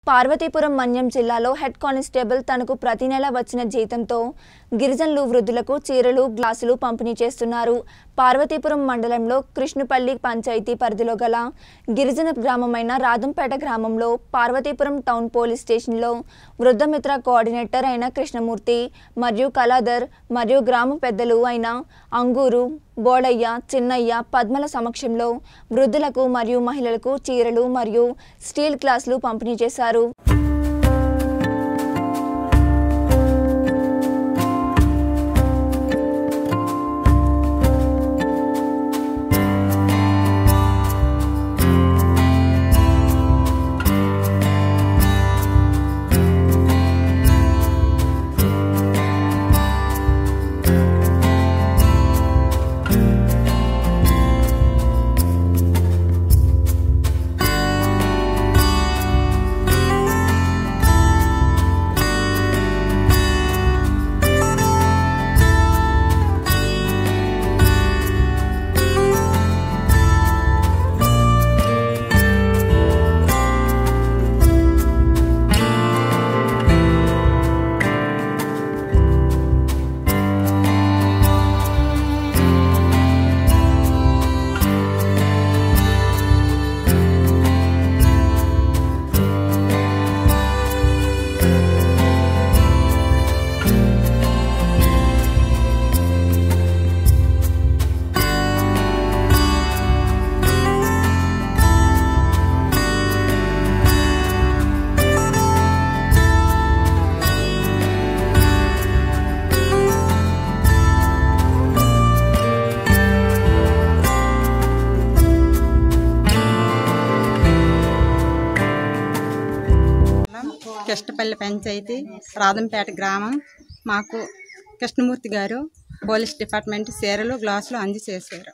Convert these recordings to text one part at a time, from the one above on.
పార్వతీపురం మన్యం జిల్లాలో head constable తనకు ప్రతి నెల వచ్చిన జీతంతో గిరిజనులు వృద్ధులకు చీరలు గ్లాసులు పంపిణీ చేస్తున్నారు పార్వతీపురం మండలంలో కృష్ణపల్లి పంచాయతీ పరిధిలో గల గిరిజన గ్రామమైన రాదంపేట గ్రామంలో పార్వతీపురం టౌన్ పోలీస్ స్టేషన్లో వృద్ధమిత్ర కోఆర్డినేటర్ అయిన కృష్ణమూర్తి మరియు కళాధర్ మరియు గ్రామ పెద్దలు అయిన అంగూరు బోడయ్య చిన్నయ్య పద్మల సమక్షంలో వృద్ధులకు మరియు మహిళలకు చీరలు మరియు స్టీల్ గ్లాసులు పంపిణీ చేశారు కిష్టపల్లి పంచాయతీ రాదంపేట గ్రామం మాకు కృష్ణమూర్తి గారు పోలీస్ డిపార్ట్మెంట్ చీరలు గ్లాసులు అందజేశారు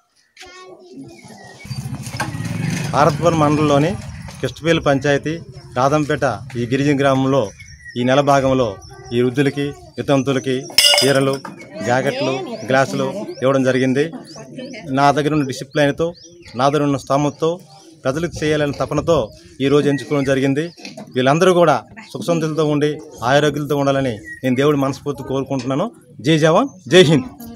భారత్పురం మండలంలోని కిష్టపల్లి పంచాయతీ రాదంపేట ఈ గిరిజన గ్రామంలో ఈ నెల భాగంలో ఈ వృద్ధులకి వితంతులకి చీరలు జాకెట్లు గ్లాసులు ఇవ్వడం జరిగింది నా దగ్గర ఉన్న డిసిప్లైన్తో నా దగ్గర ఉన్న స్థామతతో ప్రజలకు చేయాలనే తపనతో ఈ రోజు ఎంచుకోవడం జరిగింది వీళ్ళందరూ కూడా సుఖసంతులతో ఉండి ఆరోగ్యాలతో ఉండాలని నేను దేవుడి మనస్ఫూర్తి కోరుకుంటున్నాను జై జవాన్ జై హింద్